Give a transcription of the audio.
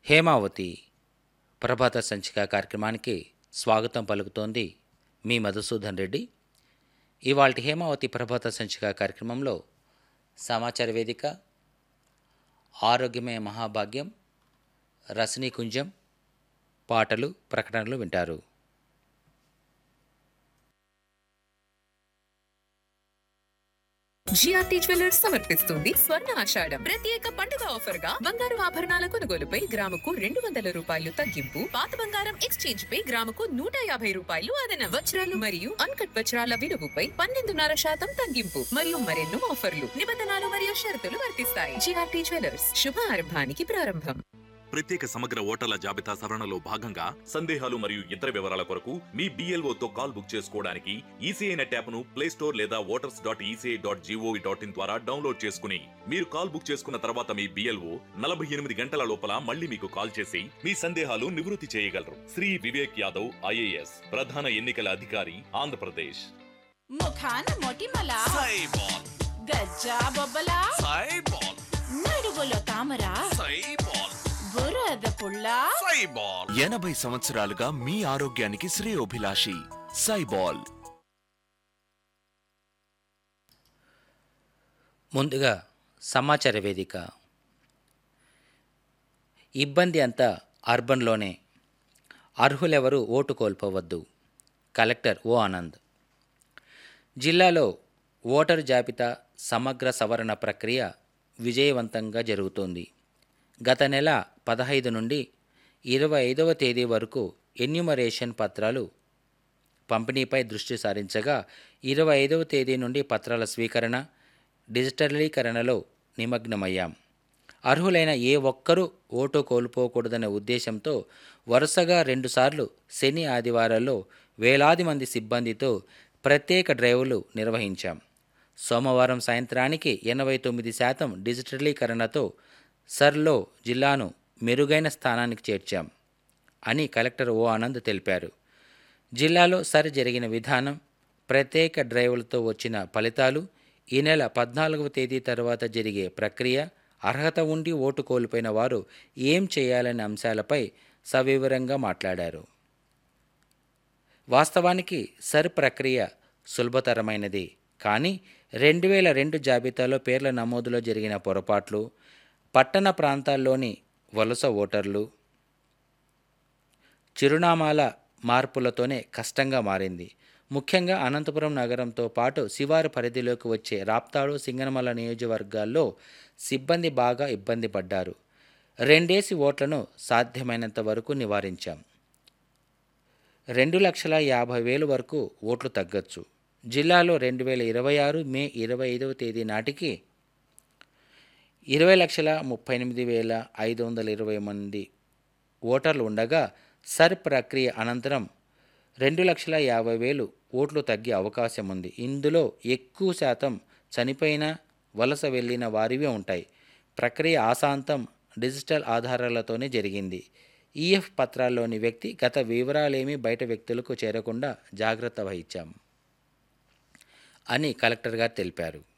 హేమావతి ప్రభాత సంచిక కార్యక్రమానికి స్వాగతం పలుకుతోంది మీ మధుసూదన్ రెడ్డి ఇవాళ హేమావతి ప్రభాత సంచిక కార్యక్రమంలో సమాచార వేదిక ఆరోగ్యమే మహాభాగ్యం రసనీ కుంజం పాటలు ప్రకటనలు వింటారు జిఆర్టీ జ్యువెలర్స్ సమర్పిస్తుంది స్వర్ణ ఆషాఢం ప్రత్యేక పండుగ ఆఫర్ గా బంగారు ఆభరణాల కొనుగోలుపై గ్రాముకు రెండు వందల రూపాయలు తగ్గింపు పాత బంగారం ఎక్స్చేంజ్ పై గ్రాముకు నూట యాభై రూపాయలు అదనం వజ్రాలు మరియు అన్కట్ వజ్రాల విలువపై పన్నెండున్నర శాతం తగ్గింపు మరియు మరెన్నో ఆఫర్లు నిబంధనలు మరియు షరతులు వర్తిస్తాయి జిఆర్టీ జ్యువెలర్స్ శుభ ఆరంభానికి ప్రారంభం ప్రత్యేక సమగ్ర ఓటర్ల జాబితా సవరణలో భాగంగా సందేహాలు మరియు ఇతర వివరాల కొరకు మీ BLO తో కాల్ బుక్ చేసుకోవడానికి ఈసీఐ నెట్ యాప్ను ప్లే స్టోర్ లేదా voters dot ECI dot GOV dot in ద్వారా డౌన్లోడ్ చేసుకుని మీరు కాల్ బుక్ చేసుకున్న తర్వాత మీ బిఎల్ఓ నలభై ఎనిమిది గంటల లోపల మళ్ళీ మీకు కాల్ చేసి మీ సందేహాలు నివృత్తి చేయగలరు శ్రీ వివేక్ యాదవ్ ఐఏఎస్ ప్రధాన ఎన్నికల అధికారి ఆంధ్రప్రదేశ్ ముఖాన మొటిమల సైబాల్ గజ్జా బొబ్బల సైబాల్ నడువులో తామర సైబాల్ బురద పుల్ల సైబాల్ ఎనభై సంవత్సరాలుగా మీ ఆరోగ్యానికి శ్రేయోభిలాషి సైబాల్ ముందుగా సమాచార వేదిక ఇబ్బంది అంతా అర్బన్లోనే అర్హులెవరూ ఓటు కోల్పోవద్దు కలెక్టర్ ఓ ఆనంద్ జిల్లాలో ఓటరు జాబితా సమగ్ర సవరణ ప్రక్రియ విజయవంతంగా జరుగుతోంది గత నెల పదహైదు నుండి ఇరవై ఐదవ తేదీ వరకు ఎన్యూమరేషన్ పత్రాలు పంపిణీపై దృష్టి సారించగా ఇరవై ఐదవ తేదీ నుండి పత్రాల స్వీకరణ డిజిటలీకరణలో నిమగ్నమయ్యాం అర్హులైన ఏ ఒక్కరూ ఓటు కోల్పోకూడదనే ఉద్దేశంతో వరుసగా రెండుసార్లు శని ఆదివారాల్లో వేలాది మంది సిబ్బందితో ప్రత్యేక డ్రైవ్లు నిర్వహించాం సోమవారం సాయంత్రానికి ఎనభై తొమ్మిది శాతం డిజిటలీకరణతో సర్లో జిల్లాను మెరుగైన స్థానానికి చేర్చాం అని కలెక్టర్ ఓ ఆనంద్ తెలిపారు జిల్లాలో సరి జరిగిన విధానం ప్రత్యేక డ్రైవులతో వచ్చిన ఫలితాలు ఈ నెల పద్నాలుగవ తేదీ తర్వాత జరిగే ప్రక్రియ అర్హత ఉండి ఓటు కోల్పోయిన వారు ఏం చేయాలనే అంశాలపై సవివరంగా మాట్లాడారు వాస్తవానికి సర్ ప్రక్రియ సులభతరమైనది కానీ రెండు వేల రెండు జాబితాలో పేర్ల నమోదులో జరిగిన పొరపాట్లు పట్టణ ప్రాంతాల్లోని వలస ఓటర్లు చిరునామాల మార్పులతోనే కష్టంగా మారింది ముఖ్యంగా అనంతపురం నగరంతో పాటు శివారు పరిధిలోకి వచ్చే రాప్తాడు సింగనమల నియోజకవర్గాల్లో సిబ్బంది బాగా ఇబ్బంది పడ్డారు రెండేసి ఓట్లను సాధ్యమైనంత వరకు నివారించాం రెండు లక్షల యాభై వేలు వరకు ఓట్లు తగ్గొచ్చు జిల్లాలో రెండు వేల ఇరవై ఆరు మే ఇరవై ఐదవ తేదీ నాటికి ఇరవై లక్షల ముప్పై ఎనిమిది వేల ఐదు వందల ఇరవై మంది ఓటర్లు ఉండగా సర్ ప్రక్రియ అనంతరం రెండు లక్షల యాభై వేలు ఓట్లు తగ్గే అవకాశం ఉంది ఇందులో ఎక్కువ శాతం చనిపోయిన వలస వెళ్ళిన వారివే ఉంటాయి ప్రక్రియ ఆశాంతం డిజిటల్ ఆధారాలతోనే జరిగింది ఈఎఫ్ పత్రాల్లోని వ్యక్తి గత వివరాలేమీ బయట వ్యక్తులకు చేరకుండా జాగ్రత్త వహించాం అని కలెక్టర్ గారు తెలిపారు